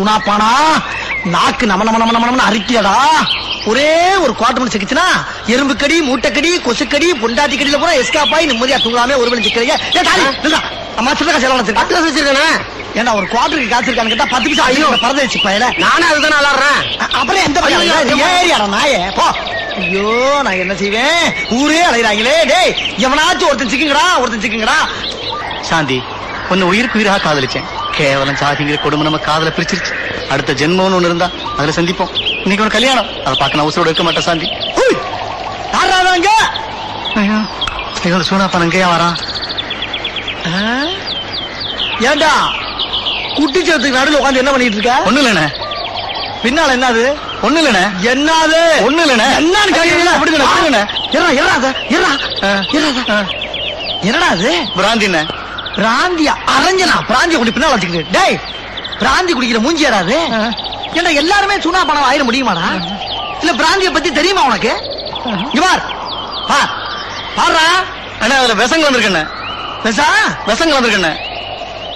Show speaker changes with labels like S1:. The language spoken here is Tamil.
S1: சூனாப்பானா நாக்கு நம நம நம நமன்னு அரிக்கியடா ஒரே ஒரு குவார்டர் மணி சிக்கிச்சுனா எறும்பு கடி மூட்டைக்கடி கொசுக்கடி பொண்டாட்டி கடியில பூரா எஸ்காப் ஆகி நிம்மதியா தூங்காம ஒரு மணி சிக்கிறீங்க ஏன் தாலி நில்றா. அம்மா சில்லற காசு எவ்வளவு வச்சிருக்கா?
S2: பத்து காசு வச்சிருக்கானே
S1: ஏன்டா ஒரு குவார்டருக்கு காசு இருக்கான்னு கேட்டா பத்து பைசா ஐயோ பறந்து வச்சு பயல
S2: நானே அதுதான் விளாடுறேன்
S1: அப்புறம் எந்த பையன்
S2: ஐயோ,
S1: இது ஏரியாடா நாயே போ ஐயோ நான் என்ன செய்வேன் ஊரே அலைகிறாங்களே டேய் எவனாச்சும் ஒருத்தன் சிக்குங்கடா ஒருத்தன் சிக்குங்கடா
S3: சாந்தி உன்னை உயிருக்கு உயிராக காதலிச்சேன் கேவலம் சாதிங்கிற கொடுமை நம்ம காதல பிரிச்சிருச்சு அடுத்த ஜென்மம்னு ஒண்ணு இருந்தா அதுல சந்திப்போம் இன்னைக்கு ஒரு கல்யாணம் அதை பார்க்க நான் உசுரோட இருக்க மாட்டேன் சாந்தி
S1: உய், யார்றா அவன் அங்க?
S3: ஐயோ இவன் சூனாப்பன் அங்கேயா வரான்
S1: ஆ? ஏன்டா குட்டிச்சத்துக்கு நடுவில் உட்காந்து என்ன பண்ணிட்டு இருக்க
S3: ஒண்ணு இல்லண்ணே
S1: பின்னால என்னது
S3: ஒண்ணு இல்லண்ணே
S1: என்னது
S3: ஒண்ணு இல்லண்ணே
S1: என்னன்னு கேக்குறீங்களா?
S3: அப்படி இல்லண்ணே, அப்படி இல்லண்ணே.
S1: இருடா, இருடா அத, இருடா.
S3: ஆ.
S1: இருடா அத. என்னடா அது
S3: பிராந்திண்ணே
S1: பிராந்தியா அரஞ்சனா பிராந்திய குடி பின்னால வச்சுக்கிட்டு டேய் பிராந்தி குடிக்கிற மூஞ்சி யாராது ஏன்டா எல்லாருமே சுனா பணம் ஆயிட முடியுமாடா இல்ல பிராந்திய பத்தி தெரியுமா உனக்கு இங்க பார் பார் பாருடா
S3: அண்ணா அதுல விசங்க வந்திருக்கண்ணே
S1: பெசா
S3: விசங்க வந்திருக்கண்ணே